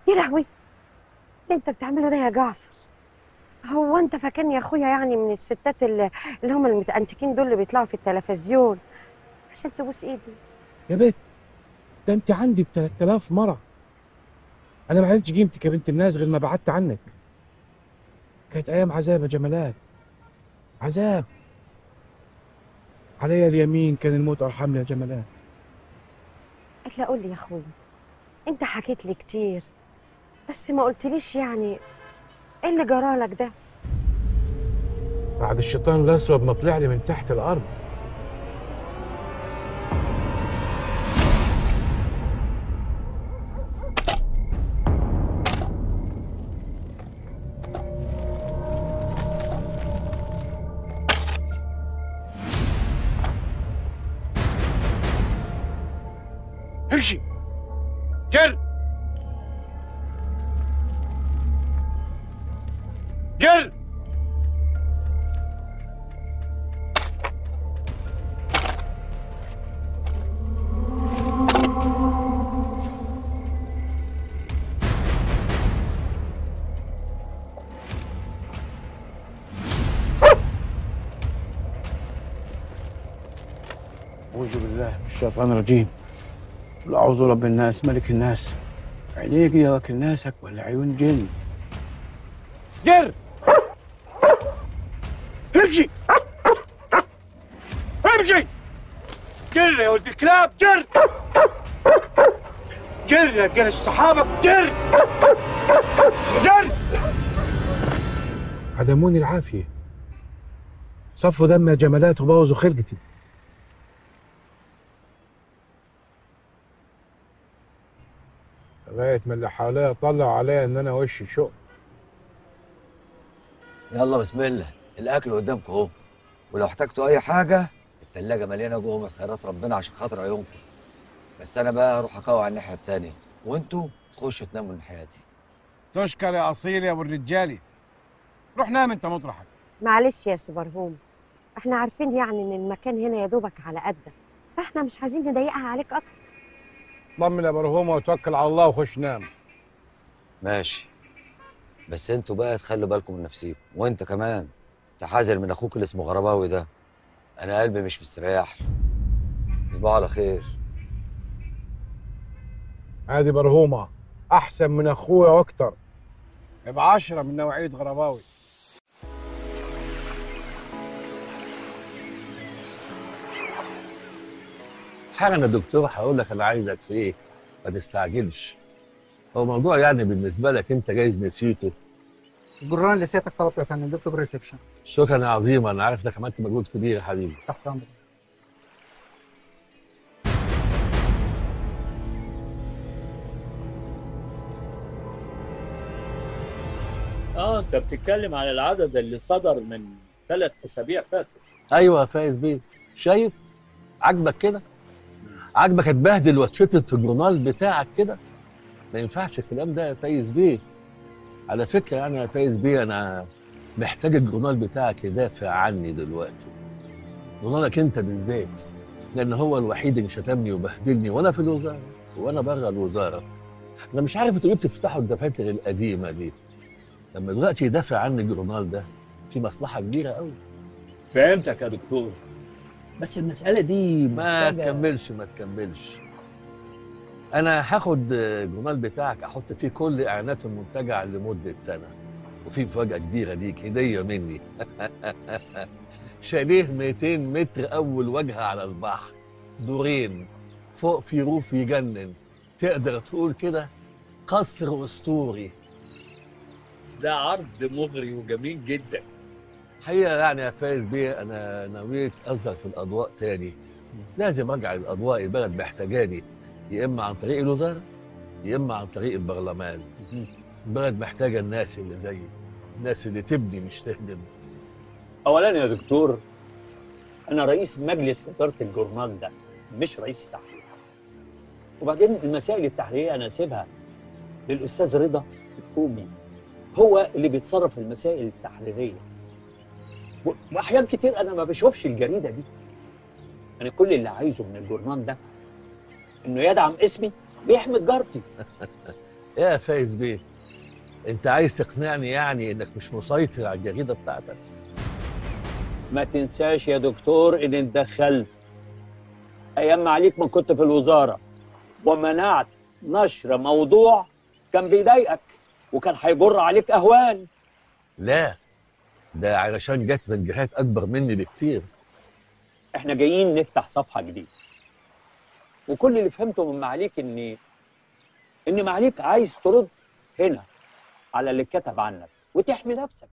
يا لهوي اللي انت بتعمله ده يا جعفر هو انت فاكرني يا اخويا يعني من الستات اللي, اللي هم المتأنتكين دول اللي بيطلعوا في التلفزيون عشان تبوس ايدي يا بت ده انت عندي ب 3000 مره انا ما عرفتش قيمتك يا بنت الناس غير ما بعدت عنك كانت ايام عذاب يا جمالات عذاب عليا اليمين كان الموت ارحم لي يا جمالات قلت له قول لي يا اخويا انت حكيت لي كتير بس ما قلتليش يعني ايه اللي جرالك ده بعد الشيطان الاسود ما طلع لي من تحت الارض امشي جر جر أعوذ بالله من الشيطان الرجيم قل أعوذ برب الناس ملك الناس عينيك يا وكل ناسك ولا عيون جن جر امشي امشي جر يا ولد الكلاب جر جر يا جرش صحابك جر جر عدموني العافية صفوا دم يا جمالات وبوظوا خلقتي لغاية ما اللي حواليا طلعوا عليا إن أنا وشي شق يلا بسم الله الاكل قدامكم اهو ولو احتجتوا اي حاجه التلاجة مليانه جوه من خيرات ربنا عشان خاطر عيونكم بس انا بقى اروح اقوي على الناحيه التانيه وانتوا تخشوا تناموا الناحيه دي تشكر يا أصيل يا أبو الرجالي روح نام أنت مطرحك معلش يا سبرهوم احنا عارفين يعني ان المكان هنا يا دوبك على قدك فاحنا مش عايزين نضايقها عليك اكتر طمن يا برهومة وتوكل على الله وخش نام ماشي بس انتوا بقى تخلوا بالكم من نفسيكم وانت كمان تحاذر من اخوك اللي اسمه غرباوي ده انا قلبي مش مستريح له تصبحوا على خير هذه برهومة أحسن من أخويا وأكتر يبقى عشرة من نوعية غرباوي حاجه انا دكتور هقول لك انا عايزك في ايه ما تستعجلش هو موضوع يعني بالنسبه لك انت جايز نسيته الجران اللي سيادتك طلبته يا فندم جبته بالريسبشن شكرا يا عظيم انا عارف انك عملت مجهود كبير يا حبيبي تحت امرك اه انت بتتكلم على العدد اللي صدر من ثلاث اسابيع فاتوا ايوه يا فايز بيه شايف عاجبك كده عاجبك اتبهدل واتشتت في الجورنال بتاعك كده ما ينفعش الكلام ده يا فايز بيه على فكره يعني يا فايز بيه انا محتاج الجورنال بتاعك يدافع عني دلوقتي جورنالك انت بالذات لان هو الوحيد اللي شتمني وبهدلني وانا في الوزاره وانا بره الوزاره انا مش عارف انتوا ليه بتفتحوا الدفاتر القديمه دي لما دلوقتي يدافع عني الجورنال ده في مصلحه كبيره قوي فهمتك يا دكتور بس المساله دي ما محتاجة- تكملش ما تكملش انا هاخد الجورنال بتاعك احط فيه كل اعلانات المنتجع لمده سنه وفي مفاجاه كبيره ليك هديه مني شاليه 200 متر اول وجهه على البحر دورين فوق في روف يجنن تقدر تقول كده قصر اسطوري ده عرض مغري وجميل جدا حقيقة يعني يا فايز بيه أنا نويت أظهر في الأضواء تاني لازم أرجع للأضواء البلد محتاجاني يا إما عن طريق الوزارة يا إما عن طريق البرلمان البلد محتاجة الناس اللي زيي الناس اللي تبني مش تهدم اولا يا دكتور انا رئيس مجلس اداره الجورنال ده مش رئيس تحرير وبعدين المسائل التحريريه انا اسيبها للاستاذ رضا الكومي هو اللي بيتصرف في المسائل التحريريه و- واحيان كتير انا ما بشوفش الجريده دي انا كل اللي عايزه من الجورنال ده انه يدعم اسمي بيحمي تجارتي يا فايز بيه انت عايز تقنعني يعني انك مش مسيطر على الجريده بتاعتك ما تنساش يا دكتور ان اتدخلت ايام ما عليك ما كنت في الوزاره ومنعت نشر موضوع كان بيضايقك وكان هيجر عليك اهوال لا ده علشان جت من جهات اكبر مني بكتير احنا جايين نفتح صفحه جديده وكل اللي فهمته من معاليك ان ان معاليك عايز ترد هنا على اللي اتكتب عنك وتحمي نفسك